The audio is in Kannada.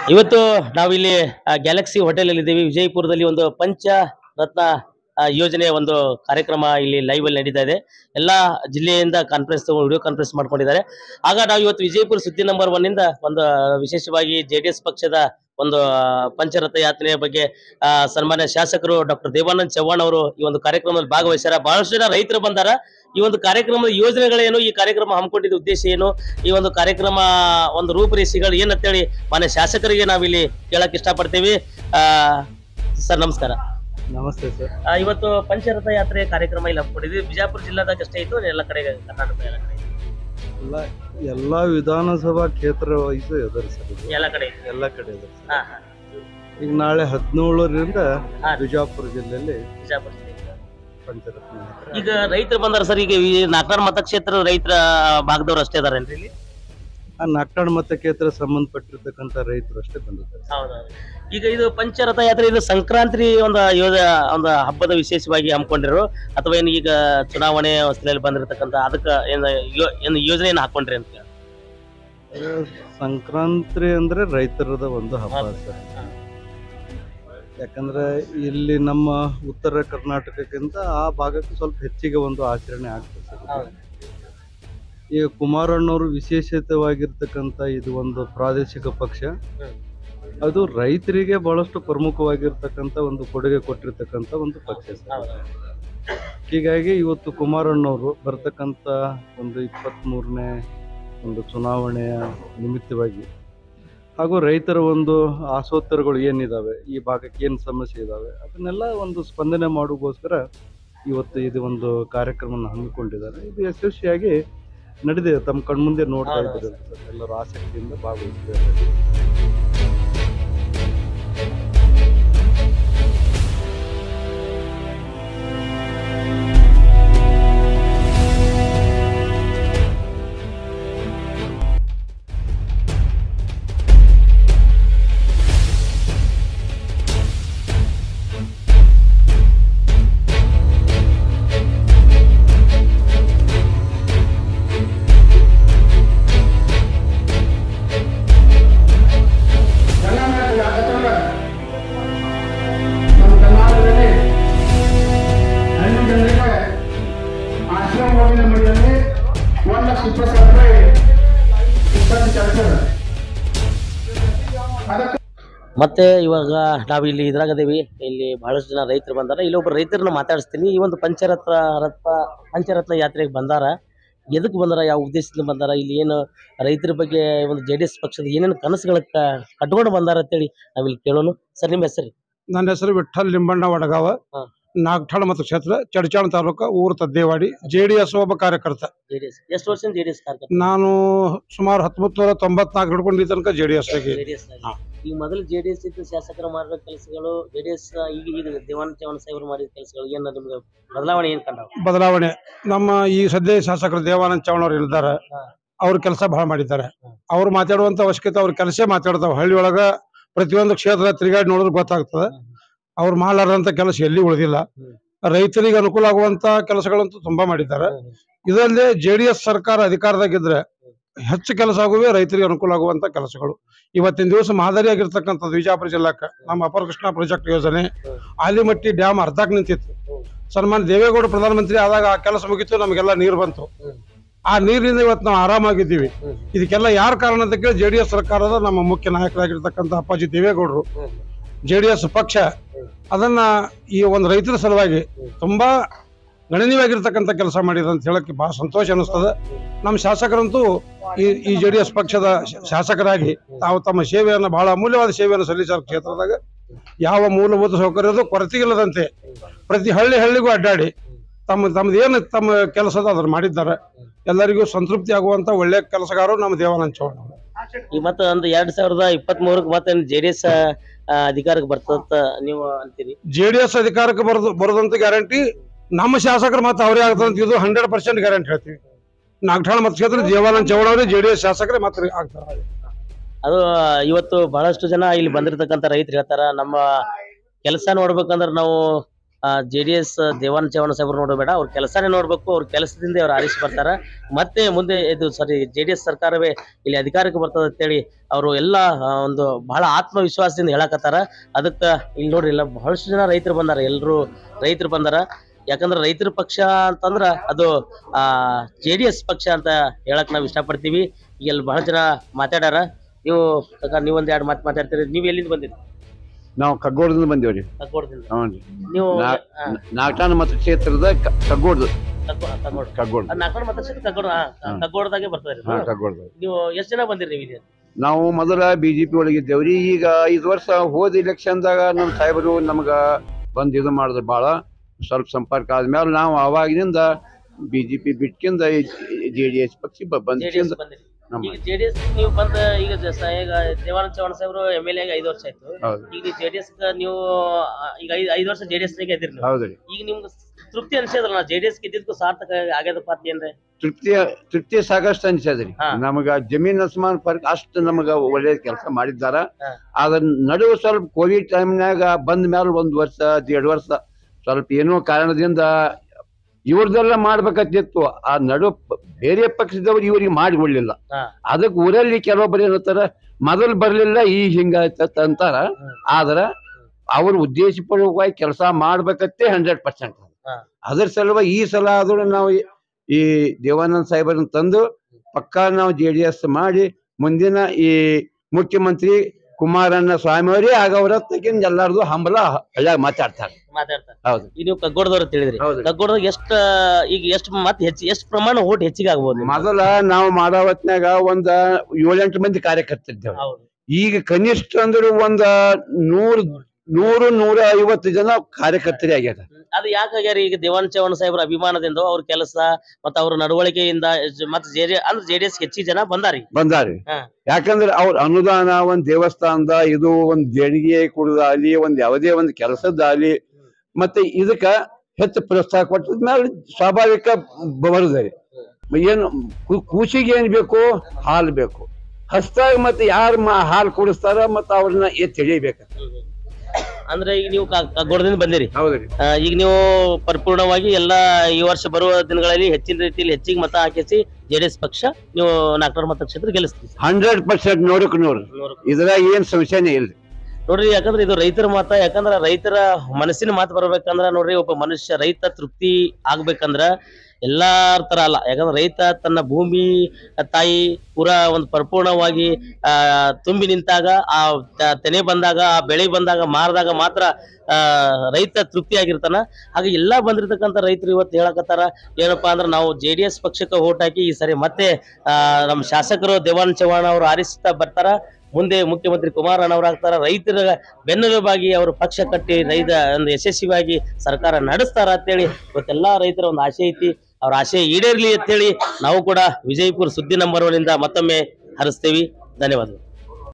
ಇವತ್ತು ನಾವಿಲ್ಲಿ ಗ್ಯಾಲಕ್ಸಿ ಹೋಟೆಲ್ ಅಲ್ಲಿ ಇದ್ದೀವಿ ವಿಜಯಪುರದಲ್ಲಿ ಒಂದು ಪಂಚ ರತ್ನ ಆ, ಯೋಜನೆಯ ಒಂದು ಕಾರ್ಯಕ್ರಮ ಇಲ್ಲಿ ಲೈವ್ ಅಲ್ಲಿ ನಡೀತಾ ಇದೆ ಎಲ್ಲಾ ಜಿಲ್ಲೆಯಿಂದ ಕಾನ್ಫರೆನ್ಸ್ ವಿಡಿಯೋ ಕಾನ್ಫರೆನ್ಸ್ ಮಾಡ್ಕೊಂಡಿದ್ದಾರೆ ಆಗ ನಾವು ಇವತ್ತು ವಿಜಯಪುರ ಸುದ್ದಿ ನಂಬರ್ ಒನ್ ಇಂದ ಒಂದು ವಿಶೇಷವಾಗಿ ಜೆ ಡಿ ಎಸ್ ಪಕ್ಷದ ಒಂದು ಆ, ಪಂಚರಥ ಯಾತ್ರೆಯ ಬಗ್ಗೆ ಆ, ಸನ್ಮಾನ್ಯ ಶಾಸಕರು ಡಾಕ್ಟರ್ ದೇವಾನಂದ್ ಚವ್ಹಾಣ್ ಅವರು ಈ ಒಂದು ಕಾರ್ಯಕ್ರಮದಲ್ಲಿ ಭಾಗವಹಿಸ್ಯಾರ ಬಹಳಷ್ಟು ಜನ ರೈತರು ಬಂದಾರ ಈ ಒಂದು ಕಾರ್ಯಕ್ರಮದ ಯೋಜನೆಗಳೇನು ಈ ಕಾರ್ಯಕ್ರಮ ಹಮ್ಮಿಕೊಂಡಿದ್ದ ಉದ್ದೇಶ ಏನು ಈ ಒಂದು ಕಾರ್ಯಕ್ರಮ ಒಂದು ರೂಪರೇಷೆಗಳು ಏನಂತೇಳಿ ಮಾನ್ಯ ಶಾಸಕರಿಗೆ ನಾವಿಲ್ಲಿ ಕೇಳಕ್ ಇಷ್ಟಪಡ್ತೀವಿ ಆ ಸರ್ ನಮಸ್ಕಾರ ನಮಸ್ತೆ ಸರ್ ಆ, ಇವತ್ತು ಪಂಚರಥ ಯಾತ್ರೆ ಕಾರ್ಯಕ್ರಮ ಇಲ್ಲಿ ಹಮ್ಮಿಕೊಂಡಿದ್ವಿ ಬಿಜಾಪುರ ಜಿಲ್ಲಾದಾಗ ಅಷ್ಟೇ ಇತ್ತು ಎಲ್ಲ ಕಡೆ ಕರ್ನಾಟಕ ಎಲ್ಲ ಕಡೆ ಇತ್ತು? ಎಲ್ಲ ಎಲ್ಲಾ ವಿಧಾನಸಭಾ ಕ್ಷೇತ್ರ ವೈಸು ಎದುರು ಸರ್ ಇದು. ಎಲ್ಲ ಕಡೆ ಇತ್ತು. ಎಲ್ಲ ಕಡೆ ಇದೆ ಸರ್ ಹಾ ಹಾ ಈಗ ನಾಳೆ ಹದಿನೇಳರಿಂದ ಹಾ. ಬಿಜಾಪುರ ಜಿಲ್ಲೆಯಲ್ಲಿ ಬಿಜಾಪುರ ಜಿಲ್ಲೆ ಇತ್ತು. ಪಂಚರತ್ನ ಯಾತ್ರೆ. ಈಗ ರೈತರು ಬಂದಾರ ಸರ್ ಈಗ ಈ ನಾಲ್ಕಾರು ಮತಕ್ಷೇತ್ರ ರೈತರ ಭಾಗದವ್ರು ಅಷ್ಟೇ ಇದಾರೇನ್ರಿ ಇಲ್ಲಿ ಆ ನಾಲ್ಕಾಡು ಮತಕ್ಷೇತ್ರ ಸಂಬಂಧಪಟ್ಟಿರ್ತಕ್ಕಂಥ ರೈತರು ಅಷ್ಟೇ ಬಂದಿದ್ದಾರೆ ಹೌದೌದು ಈಗ ಇದು ಪಂಚರಥ ಯಾತ್ರೆ ಇದು ಸಂಕ್ರಾಂತಿ ಒಂದು ಯೋಜ ಒಂದು ಹಬ್ಬದ ವಿಶೇಷವಾಗಿ ಹಮ್ಮಿಕೊಂಡಿರೋ ಅಥವಾ ಏನು ಈಗ ಚುನಾವಣೆ ಹೊಸದಲ್ಲಿ ಬಂದಿರತಕ್ಕಂತ ಅದಕ್ಕೆ ಏನು ಯೋ- ಏನು ಯೋಜನೆಯನ್ನು ಹಾಕೊಂಡ್ರಿ ಅಂತ ಅದು ಸಂಕ್ರಾಂತಿ ಅಂದ್ರೆ ರೈತರದ ಒಂದು ಹಬ್ಬ ಹೌದು. ಸರ್ ಹಾ. ಯಾಕಂದ್ರೆ ಇಲ್ಲಿ ನಮ್ಮ ಉತ್ತರ ಕರ್ನಾಟಕಕ್ಕಿಂತ ಆ ಭಾಗಕ್ಕೆ ಸ್ವಲ್ಪ ಹೆಚ್ಚಿಗೆ ಒಂದು ಆಚರಣೆ ಆಗ್ತದೆ ಸರ್ ಇದು. ಹೌದು. ಈಗ ಕುಮಾರಣ್ಣವರು ವಿಶೇಷಿತವಾಗಿರ್ತಕ್ಕಂಥ ಇದು ಒಂದು ಪ್ರಾದೇಶಿಕ ಪಕ್ಷ ಹ್ಮ್. ಅದು ರೈತರಿಗೆ ಬಹಳಷ್ಟು ಪ್ರಮುಖವಾಗಿರ್ತಕ್ಕಂಥ ಒಂದು ಕೊಡುಗೆ ಕೊಟ್ಟಿರ್ತಕ್ಕಂಥ ಒಂದು ಪಕ್ಷ ಸರ್ ಹೌದು. ಹೀಗಾಗಿ ಇವತ್ತು ಕುಮಾರಣ್ಣವರು ಬರ್ತಕ್ಕಂಥ ಒಂದು ಇಪ್ಪತ್ತ್ಮೂರನೇ ಒಂದು ಚುನಾವಣೆಯ ನಿಮಿತ್ತವಾಗಿ ಹಾಗೂ ರೈತರ ಒಂದು ಆಸೋತ್ತರಗಳು ಏನಿದಾವೆ ಈ ಭಾಗಕ್ಕೆ ಏನು ಸಮಸ್ಯೆ ಇದಾವೆ ಅದನ್ನೆಲ್ಲ ಒಂದು ಸ್ಪಂದನೆ ಮಾಡೋಕ್ಕೋಸ್ಕರ ಇವತ್ತು ಇದು ಒಂದು ಕಾರ್ಯಕ್ರಮವನ್ನು ಹಮ್ಮಿಕೊಂಡಿದ್ದಾರೆ ಇದು ಯಶಸ್ವಿಯಾಗಿ ನಡೆದಿದೆ ತಮ್ಮ ಕಣ್ಮುಂದೆ ನೋಡ್ತಾ ಹೌದು. ಇದ್ದಾರೆ ಸರ್. ಎಲ್ಲರೂ ಆಸಕ್ತಿಯಿಂದ ಭಾಗವಹಿಸಿದ್ದಾರೆ ಕರ್ನಾಟಕ ಯಾಕಂದ್ರೆ ನಮ್ಮ ಕರ್ನಾಟಕದಲ್ಲಿ ಹಳ್ಳಿ ಜನರಿಗೆ ಆಶ್ರಮವಾಗಿನ ಮಡಿಯಲ್ಲಿ ಒಂದು ಲಕ್ಷ ಇಪ್ಪತ್ತು ಸಾವಿರ ರೂಪಾಯಿ ಇಪ್ಪತ್ತು ಕೆಲಸ ಅದಕ್ಕೆ ಮತ್ತೆ ಇವಾಗ ನಾವು ಇಲ್ಲಿ ಇದ್ರಾಗದೇವಿ ಇಲ್ಲಿ ಬಹಳಷ್ಟು ಜನ ರೈತರು ಬಂದಾರ ಇಲ್ಲಿ ಒಬ್ಬರು ರೈತರನ್ನ ಮಾತಾಡಿಸ್ತೀನಿ ಈ ಒಂದು ಪಂಚರತ್ನ ರತ್ನ ಪಂಚರತ್ನ ಯಾತ್ರೆಗೆ ಬಂದಾರ ಎದಕ್ಕೆ ಬಂದಾರ ಯಾವ ಉದ್ದೇಶದಿಂದ ಬಂದಾರ ಇಲ್ಲಿ ಏನು ರೈತರ ಬಗ್ಗೆ ಒಂದು ಜೆ ಡಿ ಎಸ್ ಪಕ್ಷದ ಏನೇನು ಕನಸುಗಳ ಕಟ್ಕೊಂಡು ಬಂದಾರ ಅಂತೇಳಿ ನಾವಿಲ್ಲಿ ಕೇಳೋಣ ಸರ್ ನಿಮ್ಮ ಹೆಸರು ನನ್ನ ಹೆಸರು ವಿಠಲ್ ಲಿಂಬಣ್ಣ ವಡಗಾವ ಹಾ. ನಾಗಠಾಣ ಮತಕ್ಷೇತ್ರ ಚಡಚಾಣ ತಾಲೂಕು ಊರು ತದ್ದೇವಾಡಿ ಜೆ ಡಿ ಎಸ್ ಒಬ್ಬ ಕಾರ್ಯಕರ್ತ ಜೆ ಡಿ ಎಸ್ ಎಷ್ಟು ವರ್ಷದಿಂದ ಜೆ ಡಿ ಎಸ್ ಕಾರ್ಯಕರ್ತ ನಾನು ಸುಮಾರು ಹತ್ತೊಂಬತ್ತು ನೂರ ತೊಂಬತ್ನಾಲ್ಕು ಹಿಡ್ಕೊಂಡು ಈ ತನಕ ಜೆ ಡಿ ಎಸ್ ಆಗಿ ಜೆ ಡಿ ಎಸ್ ಹಾ. ಈಗ ಮೊದಲು ಜೆ ಡಿ ಎಸ್ ಇದ್ದು ಶಾಸಕರು ಮಾಡಿರೋ ಕೆಲಸಗಳು ಜೆ ಡಿ ಎಸ್ ಈಗ ಈಗ ದೇವಾನಂದ ಚವ್ಹಾಣ್ ಸಾಹೇಬರು ಮಾಡಿದ ಕೆಲಸಗಳು ಏನು ನಿಮ್ಗೆ ಬದಲಾವಣೆ ಏನು ಕಂಡವು ಬದಲಾವಣೆ ನಮ್ಮ ಈ ಸದ್ಯ ಶಾಸಕರು ದೇವಾನಂದ ಚೌಹಾಣ್ ಅವರು ಇದ್ದಾರೆ ಹಾ. ಅವ್ರ ಕೆಲಸ ಬಹಳ ಮಾಡಿದ್ದಾರೆ ಹಾ. ಅವ್ರು ಮಾತಾಡುವಂತ ಅವಶ್ಯಕತೆ ಅವ್ರ ಕೆಲಸ ಮಾತಾಡ್ತಾವ ಹಳ್ಳಿ ಒಳಗ ಪ್ರತಿಯೊಂದು ಕ್ಷೇತ್ರ ತಿರುಗಾಡಿ ನೋಡಿದ್ರೆ ಗೊತ್ತಾಗ್ತದೆ ಅವ್ರು ಮಾಡಲಾರ್ದಂತ ಕೆಲಸ ಎಲ್ಲಿ ಉಳಿದಿಲ್ಲ ಹ್ಮ್. ರೈತರಿಗೆ ಅನುಕೂಲ ಆಗುವಂತ ಕೆಲಸಗಳಂತೂ ತುಂಬಾ ಮಾಡಿದ್ದಾರೆ ಇದರಲ್ಲಿ ಜೆ ಡಿ ಎಸ್ ಸರ್ಕಾರ ಅಧಿಕಾರದಾಗಿದ್ರೆ ಹೆಚ್ಚು ಕೆಲಸ ಆಗುವೆ ರೈತರಿಗೆ ಅನುಕೂಲ ಆಗುವಂತ ಕೆಲಸಗಳು ಇವತ್ತಿನ ದಿವಸ ಮಾದರಿಯಾಗಿರ್ತಕ್ಕಂಥದ್ದು ವಿಜಯಪುರ ಜಿಲ್ಲಾಕ್ಕೆ ನಮ್ಮ ಅಪರ ಕೃಷ್ಣ ಪ್ರಾಜೆಕ್ಟ್ ಯೋಜನೆ ಆಲಿಮಟ್ಟಿ ಡ್ಯಾಮ್ ಅರ್ಧಕ್ಕೆ ನಿಂತಿತ್ತು ಸನ್ಮಾನ್ ದೇವೇಗೌಡ ಪ್ರಧಾನಮಂತ್ರಿ ಆದಾಗ ಆ ಕೆಲಸ ಮುಗಿತು ನಮಗೆಲ್ಲ ನೀರು ಬಂತು ಆ ನೀರಿನಿಂದ ಇವತ್ತು ನಾವು ಆರಾಮಾಗಿದ್ದೀವಿ ಇದಕ್ಕೆಲ್ಲ ಯಾರ ಕಾರಣ ಅಂತ ಕೇಳಿ ಜೆ ಡಿ ಎಸ್ ಸರ್ಕಾರದ ನಮ್ಮ ಮುಖ್ಯ ನಾಯಕರಾಗಿರ್ತಕ್ಕಂಥ ಅಪ್ಪಾಜಿ ದೇವೇಗೌಡರು ಜೆ ಡಿ ಎಸ್ ಪಕ್ಷ ಅದನ್ನ ಈ ಒಂದು ರೈತರ ಸಲುವಾಗಿ ತುಂಬಾ ಗಣನೀಯವಾಗಿರ್ತಕ್ಕಂಥ ಕೆಲಸ ಮಾಡಿದೆ ಅಂತ ಹೇಳಕ್ಕೆ ಬಹಳ ಸಂತೋಷ ಅನಿಸ್ತದೆ ನಮ್ಮ ಶಾಸಕರಂತೂ ಈ ಈ ಜೆ ಡಿ ಎಸ್ ಪಕ್ಷದ ಶ- ಶಾಸಕರಾಗಿ ತಾವು ತಮ್ಮ ಸೇವೆಯನ್ನು ಬಹಳ ಅಮೂಲ್ಯವಾದ ಸೇವೆಯನ್ನು ಸಲ್ಲಿಸಾರ ಕ್ಷೇತ್ರದಾಗ ಯಾವ ಮೂಲಭೂತ ಸೌಕರ್ಯದ ಕೊರತೆಯಿಲ್ಲದಂತೆ ಪ್ರತಿ ಹಳ್ಳಿ ಹಳ್ಳಿಗೂ ಅಡ್ಡಾಡಿ ತಮ್ಮ ತಮ್ಮದು ಏನು ತಮ್ಮ ಕೆಲಸದ ಅದನ್ನು ಮಾಡಿದ್ದಾರೆ ಎಲ್ಲರಿಗೂ ಸಂತೃಪ್ತಿ ಆಗುವಂತ ಒಳ್ಳೆಯ ಕೆಲಸಗಾರರು ನಮ್ಮ ದೇವಾನಂದ ಚೌಹಾಣ್ ಅವರು. ಈಗ ಮತ್ತೆ ಒಂದು ಎರಡ್ ಸಾವಿರದ ಇಪ್ಪತ್ತ್ ಮೂರಕ್ಕೆ ಮತ್ತೆ ಜೆ ಡಿ ಎಸ್ ಅಧಿಕಾರಕ್ಕೆ ಬರ್ತದಂತ ನೀವು ಅಂತೀರಿ ಜೆ ಡಿ ಎಸ್ ಅಧಿಕಾರಕ್ಕೆ ಬರೋದು ಬರೋದಂತ ಗ್ಯಾರಂಟಿ ನಮ್ಮ ಶಾಸಕರು ಮತ್ತೆ ಅವರೇ ಆಗ್ತದೆ ಅಂತ ಇದು ಹಂಡ್ರೆಡ್ ಪರ್ಸೆಂಟ್ ಗ್ಯಾರಂಟಿ ಹೇಳ್ತೀವಿ ನಾಗಠಾಣ ಮತಕ್ಷೇತ್ರ ದೇವಾನಂದ ಚೌಹಾಣ್ ಅವರೇ ಜೆ ಡಿ ಎಸ್ ಶಾಸಕರೇ ಮಾತ್ರ ಆಗ್ತಾರೆ ಅದು ಇವತ್ತು ಬಹಳಷ್ಟು ಜನ ಇಲ್ಲಿ ಬಂದಿರತಕ್ಕಂತ ರೈತರು ಹೇಳ್ತಾರ ನಮ್ಮ ಕೆಲಸ ನೋಡ್ಬೇಕಂದ್ರ ನಾವು ಜೆ ಡಿ ಎಸ್ ದೇವಾನ ಚವ್ಹಾಣ ಸಾಹೇಬ್ರು ನೋಡಬೇಡ ಅವ್ರ ಕೆಲಸನೇ ನೋಡ್ಬೇಕು ಅವ್ರ ಕೆಲಸದಿಂದ ಅವ್ರು ಆರಿಸಿ ಬರ್ತಾರ ಮತ್ತೆ ಮುಂದೆ ಇದು ಸಾರಿ ಜೆ ಡಿ ಎಸ್ ಸರ್ಕಾರವೇ ಇಲ್ಲಿ ಅಧಿಕಾರಕ್ಕೆ ಬರ್ತದ ಅಂತೇಳಿ ಅವರು ಎಲ್ಲ ಆ, ಒಂದು ಬಹಳ ಆತ್ಮವಿಶ್ವಾಸದಿಂದ ಹೇಳಕತ್ತಾರ ಅದಕ್ಕ ಇಲ್ಲಿ ನೋಡ್ರಿ ಇಲ್ಲ ಬಹಳಷ್ಟು ಜನ ರೈತರು ಬಂದಾರ ಎಲ್ರು ರೈತರು ಬಂದಾರ ಯಾಕಂದ್ರೆ ರೈತರ ಪಕ್ಷ ಅಂತಂದ್ರ ಅದು ಆ ಜೆ ಡಿ ಎಸ್ ಪಕ್ಷ ಅಂತ ಹೇಳಕ್ ನಾವ್ ಇಷ್ಟಪಡ್ತೀವಿ ಈಗ ಇಲ್ಲಿ ಬಹಳ ಜನ ಮಾತಾಡ್ಯಾರ ನೀವು ಕಾಕ ನೀವೊಂದ್ ಎರಡು ಮಾತು ಮಾತಾಡ್ತೀರಿ ನೀವು ಎಲ್ಲಿಂದ ಬಂದಿರಿ ನಾವು ಕಗ್ಗೋಡದಿಂದ ಬಂದೇವ್ರಿ ಕಗ್ಗೋಡದಿಂದ ಹ್ಞೂ ನೀವು ನಾ- ಆ, ನಾಗಟಾನ ಮತಕ್ಷೇತ್ರದ ಕ- ಕಗ್ಗೋಡ್ದು ಕಗ್ಗೋ- ಕಗ್ಗೋಡ ಕಗ್ಗೋಡ್ ಅದ್ ನಾಲ್ಕು ಮತ್ತೆ ಕಗ್ಗೋಡ ಹಾ, ಹ್ಮ್. ಕಗ್ಗೋಡದಾಗೆ ಬರ್ತದೆ ಹಾ ಕಗ್ಗೋಡ್ದು ನೀವು ಎಷ್ಟ್ ಜನ ಬಂದಿರಿ ನೀವು ಇಲ್ಲಿ ನಾವು ಮೊದಲ ಬಿಜೆಪಿ ಒಳಗಿದ್ದೇವ್ರಿ ಈಗ ಐದು ವರ್ಷ ಹೋದ ಇಲೆಕ್ಷನ್ದಾಗ ನಮ್ಮ ಸಾಹೇಬರು ನಮ್ಗ ಬಂದ್ ಇದು ಮಾಡಿದ್ರು ಭಾಳ ಸ್ವಲ್ಪ ಸಂಪರ್ಕ ಆದ್ಮೇಲೆ ನಾವು ಅವಾಗಿನಿಂದ ಬಿಜೆಪಿ ಬಿಟ್ಕಿಂದ ಜೆ ಡಿ ಎಸ್ ಪಕ್ಷ ಬ- ಜೆಡಿಎಸ್ ಬಂದ್ಕಿಂದ ಬಂದಿರಿ ನಮ್ಮ ಈಗ ಜೆಡಿಎಸ್ ನೀವು ಬಂದ ಈಗ ಜ- ಈಗ ದೇವಾನಂದ ಚವ್ಹಾಣ ಸಾಹೇಬ್ರು ಎಮ್ ಎಲ್ ಎ ಐದು ವರ್ಷ ಆಯ್ತು ಹೌದು ಈಗ ನೀವು ಜೆಡಿಎಸ್ ನೀವು ಆ, ಈಗ ಐದು ಐದು ವರ್ಷ ಜೆಡಿಎಸ್ ನಾಗ ಇದ್ದೀರಿ ನೀವು ಹೌದ್ರಿ ಈಗ ನಿಮ್ಗೆ ತೃಪ್ತಿ ಅನ್ಸಿದ್ರಲ್ಲ ಜೆಡಿಎಸ್ ಗೆದ್ದಿದ್ಕು ಸಾರ್ಥಕ ಆಗ್ಯದಪ್ಪ ಅಂತ ಏನ್ರಿ ತೃಪ್ತಿ ತೃಪ್ತಿ ಸಾಕಷ್ಟು ಅನ್ಸದ್ರಿ ಹಾ. ನಮಗ ಜಮೀನ್ ಅಸ್ಮಾನ್ ಫರ್ಕ್ ಅಷ್ಟು ನಮಗ ಒಳ್ಳೆ ಕೆಲಸ ಮಾಡಿದ್ದಾರ ಹಾ. ಅದ್ರ ನಡುವೆ ಸ್ವಲ್ಪ ಕೋವಿಡ್ ಟೈಮ್ನಾಗ ಬಂದ ಮೇಲೆ ಒಂದ್ ವರ್ಷ ದೇಡ್ ವರ್ಷ ಸ್ವಲ್ಪ ಏನೋ ಕಾರಣದಿಂದ ಇವ್ರದೆಲ್ಲ ಮಾಡ್ಬೇಕತ್ತಿತ್ತು ಆ ನಡು ಪ- ಬೇರೆ ಪಕ್ಷದವ್ರು ಇವ್ರಿಗೆ ಮಾಡಿಕೊಡ್ಲಿಲ್ಲ ಹಾ. ಅದಕ್ಕೆ ಊರಲ್ಲಿ ಕೆಲವೊಬ್ಬರು ಏನಂತಾರ ಮೊದಲು ಬರ್ಲಿಲ್ಲ ಈ ಹಿಂಗಾಯ್ತತ್ ಅಂತಾರ ಹ್ಮ್. ಆದ್ರ ಅವ್ರ ಉದ್ದೇಶಪೂರ್ವಕವಾಗಿ ಕೆಲಸ ಮಾಡ್ಬೇಕತ್ತೆ ಹಂಡ್ರೆಡ್ ಪರ್ಸೆಂಟ್ ಹಾ. ಅದ್ರ ಸಲುವಾಗಿ ಈ ಸಲ ಆದ್ರೂ ನಾವು ಈ- ಈ ದೇವಾನಂದ ಸಾಹೇಬರನ್ನ ತಂದು ಪಕ್ಕಾ ನಾವು ಜೆ ಡಿ ಎಸ್ ಮಾಡಿ ಮುಂದಿನ ಈ ಮುಖ್ಯಮಂತ್ರಿ ಕುಮಾರಣ್ಣ ಸ್ವಾಮಿ ಅವರೇ ಆಗವ್ರ ತಗಿಂದ ಎಲ್ಲಾರ್ದು ಹಂಬಲ ಹಳ್ಳ್ಯಾಗ ಮಾತಾಡ್ತಾರೆ ಮಾತಾಡ್ತಾರೆ ಹೌದು ಈಗ ನೀವು ಕಗ್ಗೋಡದವ್ರು ತಿಳಿದ್ರಿ ಹೌದು ಕಗ್ಗೋಡದಾಗ ಎಷ್ಟ ಈಗ ಎಷ್ಟು ಮತ್ತೆ ಹೆಚ್ಚು ಎಷ್ಟು ಪ್ರಮಾಣ ಓಟ್ ಹೆಚ್ಚಿಗೆ ಆಗ್ಬೋದು ನಿಮ್ದು? ಮೊದಲ ನಾವು ಮಾಡೋ ಹೊತ್ನ್ಯಾಗ ಒಂದ ಏಳೆಂಟು ಮಂದಿ ಕಾರ್ಯಕರ್ತರಿದ್ದೇವೆ ಹೌದು ಈಗ ಕನಿಷ್ಠ ಅಂದ್ರೆ ಒಂದ ನೂರ್ ನೂರು ನೂರ ಐವತ್ತು ಜನ ಕಾರ್ಯಕರ್ತರೇ ಆಗ್ಯಾರ ಅದು ಯಾಕಾಗ್ಯಾರ ಈಗ ದೇವಾನ್ ಚವ್ಹಾಣ ಸಾಹೇಬ್ರ ಅಭಿಮಾನದಿಂದ ಅವ್ರ ಕೆಲಸ ಮತ್ತ ಅವ್ರ ನಡವಳಿಕೆಯಿಂದ ಜ- ಮತ್ತ ಜೆಡಿ ಅಂದ್ರೆ ಜೆಡಿಎಸ್ ಹೆಚ್ಚಿಗೆ ಜನ ಬಂದಾರಿ ಬಂದಾರಿ ಹಾ. ಯಾಕಂದ್ರೆ ಅವ್ರ ಅನುದಾನ ಒಂದ್ ದೇವಸ್ಥಾನದ ಇದು ಒಂದ್ ದೇಣಿಗೆ ಕೊಡುದಾಗ್ಲಿ ಒಂದ್ ಯಾವುದೇ ಒಂದ್ ಕೆಲಸದ್ದಾಗ್ಲಿ ಮತ್ತೆ ಇದಕ್ಕ ಹೆಚ್ಚು ಪ್ರೋತ್ಸಾಹ ಕೊಟ್ಟದ ಮೇಲೆ ಸ್ವಾಭಾವಿಕ ಬರುದರಿ ಏನು ಕು- ಕೂಸಿಗೆ ಏನ್ ಬೇಕು ಹಾಲು ಬೇಕು ಹಸ್ತಾಗ ಮತ್ತೆ ಯಾರು ಹಾಲು ಕುಡಿಸ್ತಾರ ಮತ್ತೆ ಅವ್ರನ್ನ ಎತ್ತಿ ಹಿಡಿಬೇಕು ಅಂದ್ರೆ ಈಗ ನೀವು ಕ- ಕಗ್ಗೋಡದಿಂದ ಬಂದಿರಿ ಹೌದ್ರಿ ಆ, ಈಗ ನೀವು ಪರಿಪೂರ್ಣವಾಗಿ ಎಲ್ಲಾ ಈ ವರ್ಷ ಬರುವ ದಿನಗಳಲ್ಲಿ ಹೆಚ್ಚಿನ ರೀತಿಯಲ್ಲಿ ಹೆಚ್ಚಿಗೆ ಮತ ಹಾಕಿಸಿ ಜೆಡಿಎಸ್ ಪಕ್ಷ ನೀವು ನಾಲ್ಕರ ಮತಕ್ಷೇತ್ರ ಗೆಲ್ಲಿಸ್ತೀವಿ ಹಂಡ್ರೆಡ್ ಪರ್ಸೆಂಟ್ ನೂರಕ್ಕೆ ನೂರು ಇದ್ರಾಗ ಏನ್ ಸಂಶಯನೇ ಇಲ್ಲ ನೋಡ್ರಿ ಯಾಕಂದ್ರೆ ಇದು ರೈತರ ಮಾತ ಯಾಕಂದ್ರ ರೈತರ ಮನಸ್ಸಿನ ಮಾತು ಬರ್ಬೇಕಂದ್ರ ನೋಡ್ರಿ ಒಬ್ಬ ಮನುಷ್ಯ ರೈತ ತೃಪ್ತಿ ಆಗ್ಬೇಕಂದ್ರ ಎಲ್ಲಾರ ತರ ಅಲ್ಲ ಯಾಕಂದ್ರೆ ರೈತ ತನ್ನ ಭೂಮಿ ತಾಯಿ ಪೂರಾ ಒಂದು ಪರಿಪೂರ್ಣವಾಗಿ ಆ ತುಂಬಿ ನಿಂತಾಗ ಆ ತ- ತೆನೆ ಬಂದಾಗ ಆ ಬೆಳೆ ಬಂದಾಗ ಮಾರಿದಾಗ ಮಾತ್ರ ಆ ರೈತ ತೃಪ್ತಿ ಆಗಿರ್ತಾನ ಹಾಗೆ ಎಲ್ಲಾ ಬಂದಿರ್ತಕ್ಕಂಥ ರೈತರು ಇವತ್ತು ಹೇಳಕತ್ತಾರ ಏನಪ್ಪಾ ಅಂದ್ರೆ ನಾವು ಜೆ ಡಿ ಎಸ್ ಪಕ್ಷಕ್ಕೆ ಓಟ್ ಹಾಕಿ ಈ ಸರಿ ಮತ್ತೆ ಆ ನಮ್ಮ ಶಾಸಕರು ದೇವಾನ್ ಚವ್ಹಾಣ್ ಅವರು ಆರಿಸ್ತಾ ಬರ್ತಾರ ಮುಂದೆ ಮುಖ್ಯಮಂತ್ರಿ ಕುಮಾರಣ್ಣ ಆಗ್ತಾರ ರೈತರ ಬೆನ್ನೆಲುಬಾಗಿ ಅವರು ಪಕ್ಷ ಕಟ್ಟಿ ರೈತ ಒಂದು ಯಶಸ್ವಿಯಾಗಿ ಸರ್ಕಾರ ನಡೆಸ್ತಾರ ಅಂತೇಳಿ ಇವತ್ತೆಲ್ಲಾ ರೈತರ ಒಂದು ಆಸೆ ಐತಿ ಅವ್ರ ಆಸೆ ಈಡೇರ್ಲಿ ಅಂತೇಳಿ ನಾವು ಕೂಡ ವಿಜಯಪುರ ಸುದ್ದಿ ನಂಬರ್ ಒನ್ ಇಂದ ಮತ್ತೊಮ್ಮೆ ಹರಿಸ್ತೇವಿ ಧನ್ಯವಾದಗಳು